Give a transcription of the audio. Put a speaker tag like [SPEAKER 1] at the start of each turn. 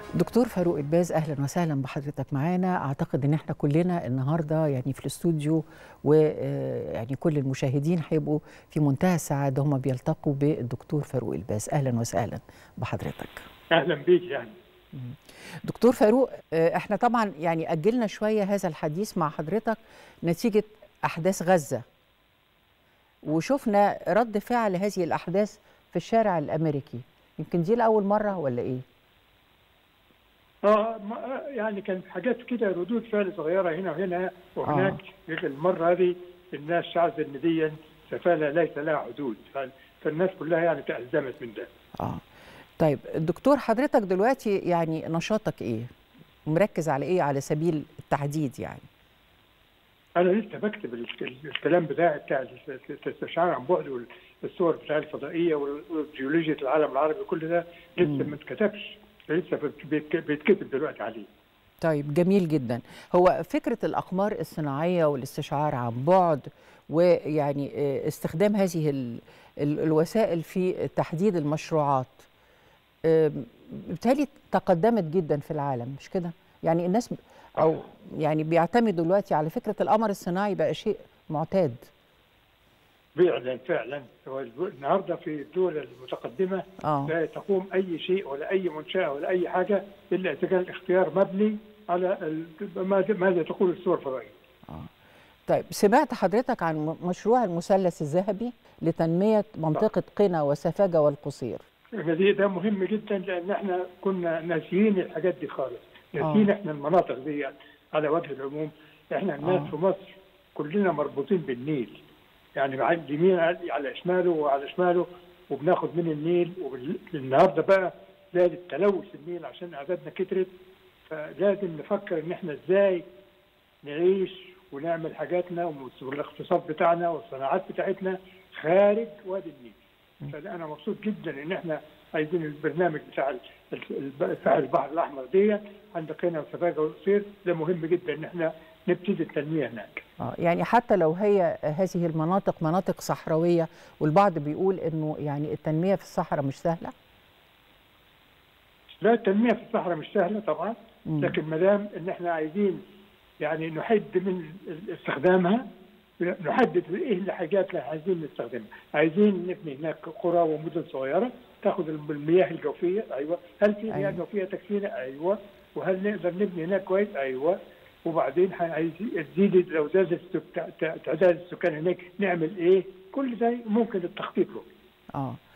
[SPEAKER 1] دكتور فاروق الباز اهلا وسهلا بحضرتك معانا اعتقد ان احنا كلنا النهارده يعني في الاستوديو ويعني كل المشاهدين هيبقوا في منتهى السعاده هم بيلتقوا بالدكتور فاروق الباز اهلا وسهلا بحضرتك
[SPEAKER 2] اهلا بيك يعني
[SPEAKER 1] دكتور فاروق احنا طبعا يعني اجلنا شويه هذا الحديث مع حضرتك نتيجه احداث غزه وشفنا رد فعل هذه الاحداث في الشارع الامريكي يمكن دي لاول مره ولا ايه
[SPEAKER 2] اه يعني كان حاجات كده ردود فعل صغيره هنا وهنا وهناك آه. المره هذه الناس شعرت ان دي سفاله ليس لها حدود فالناس كلها يعني تأزمت من ده
[SPEAKER 1] اه طيب دكتور حضرتك دلوقتي يعني نشاطك ايه؟ مركز على ايه على سبيل التحديد يعني؟
[SPEAKER 2] انا لسه بكتب الكلام بتاعي بتاع الاستشعار عن بعد والصور بتاع الفضائيه وجيولوجيا العالم العربي كل ده لسه ما اتكتبش لسه بيتكتب دلوقتي عليه
[SPEAKER 1] طيب جميل جدا هو فكرة الأقمار الصناعية والاستشعار عن بعد ويعني استخدام هذه ال ال الوسائل في تحديد المشروعات بالتالي تقدمت جدا في العالم مش كده يعني الناس أو يعني بيعتمدوا دلوقتي على فكرة القمر الصناعي بقى شيء معتاد
[SPEAKER 2] فعلا فعلا النهارده في الدول المتقدمه
[SPEAKER 1] آه.
[SPEAKER 2] لا تقوم اي شيء ولا اي منشاه ولا اي حاجه الا اذا كان الاختيار مبني على ماذا تقول الصور الفضائيه.
[SPEAKER 1] آه. طيب سمعت حضرتك عن مشروع المثلث الذهبي لتنميه منطقه قنا وسفاجه والقصير.
[SPEAKER 2] دي ده مهم جدا لان احنا كنا ناسيين الحاجات دي خالص، ناسيين
[SPEAKER 1] آه.
[SPEAKER 2] احنا المناطق دي على وجه العموم، احنا الناس
[SPEAKER 1] آه.
[SPEAKER 2] في مصر كلنا مربوطين بالنيل. يعني على اليمين على شماله وعلى شماله وبناخد من النيل والنهارده بقى زاد تلوث النيل عشان اعدادنا كترت فلازم نفكر ان احنا ازاي نعيش ونعمل حاجاتنا والاقتصاد بتاعنا والصناعات بتاعتنا خارج وادي النيل. فانا مبسوط جدا ان احنا عايزين البرنامج بتاع بتاع البحر الاحمر دي عند قنا وسفاجه والقصير ده مهم جدا ان احنا نبتدي التنميه هناك.
[SPEAKER 1] اه يعني حتى لو هي هذه المناطق مناطق صحراويه والبعض بيقول انه يعني التنميه في الصحراء مش سهله
[SPEAKER 2] لا التنميه في الصحراء مش سهله طبعا مم. لكن ما دام ان احنا عايزين يعني نحد من استخدامها نحدد ايه الحاجات اللي عايزين نستخدمها عايزين نبني هناك قرى ومدن صغيره تاخذ المياه الجوفيه ايوه هل في مياه
[SPEAKER 1] أيوة.
[SPEAKER 2] جوفيه تكفينا ايوه وهل نقدر نبني هناك كويس ايوه وبعدين تزيد لو زاد تعداد السكان هناك نعمل ايه؟ كل ده ممكن التخطيط له.
[SPEAKER 1] اه